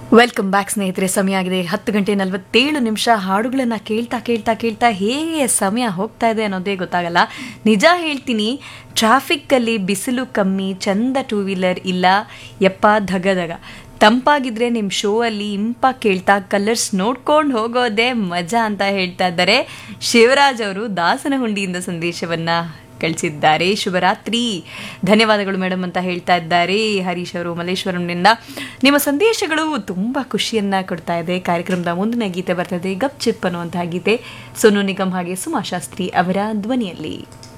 welcome back ಸ್ನೇಹಿತರೆ ಸಮಯ ಆಗಿದೆ ಹತ್ತು ಗಂಟೆ ನಲವತ್ತೇಳು ನಿಮಿಷ ಹಾಡುಗಳನ್ನು ಕೇಳ್ತಾ ಕೇಳ್ತಾ ಕೇಳ್ತಾ ಹೇಗೆ ಸಮಯ ಹೋಗ್ತಾ ಇದೆ ಅನ್ನೋದೇ ಗೊತ್ತಾಗಲ್ಲ ನಿಜ ಹೇಳ್ತೀನಿ ಟ್ರಾಫಿಕ್ಕಲ್ಲಿ ಬಿಸಿಲು ಕಮ್ಮಿ ಚಂದ ಟೂ ವೀಲರ್ ಇಲ್ಲ ಯಪ್ಪ ಧಗ ಧಗ ತಂಪಾಗಿದ್ರೆ ನಿಮ್ಮ ಶೋ ಅಲ್ಲಿ ಇಂಪ ಕೇಳ್ತಾ ಕಲರ್ಸ್ ನೋಡ್ಕೊಂಡು ಹೋಗೋದೇ ಮಜಾ ಅಂತ ಹೇಳ್ತಾ ಇದ್ದಾರೆ ಶಿವರಾಜ್ ಅವರು ದಾಸನಹುಂಡಿಯಿಂದ ಸಂದೇಶವನ್ನ ಕಳಿಸಿದ್ದಾರೆ ಶುಭರಾತ್ರಿ ಧನ್ಯವಾದಗಳು ಮೇಡಮ್ ಅಂತ ಹೇಳ್ತಾ ಇದ್ದಾರೆ ಹರೀಶ್ ಅವರು ಮಲ್ಲೇಶ್ವರಂನಿಂದ ನಿಮ್ಮ ಸಂದೇಶಗಳು ತುಂಬ ಖುಷಿಯನ್ನ ಕೊಡ್ತಾ ಇದೆ ಕಾರ್ಯಕ್ರಮದ ಮುಂದಿನ ಗೀತೆ ಬರ್ತದೆ ಗಪ್ ಚಿಪ್ ಅನ್ನುವಂತಹ ಗೀತೆ ಸೋನು ನಿಗಮ್ ಹಾಗೆ ಸುಮಾ ಶಾಸ್ತ್ರಿ ಅವರ ಧ್ವನಿಯಲ್ಲಿ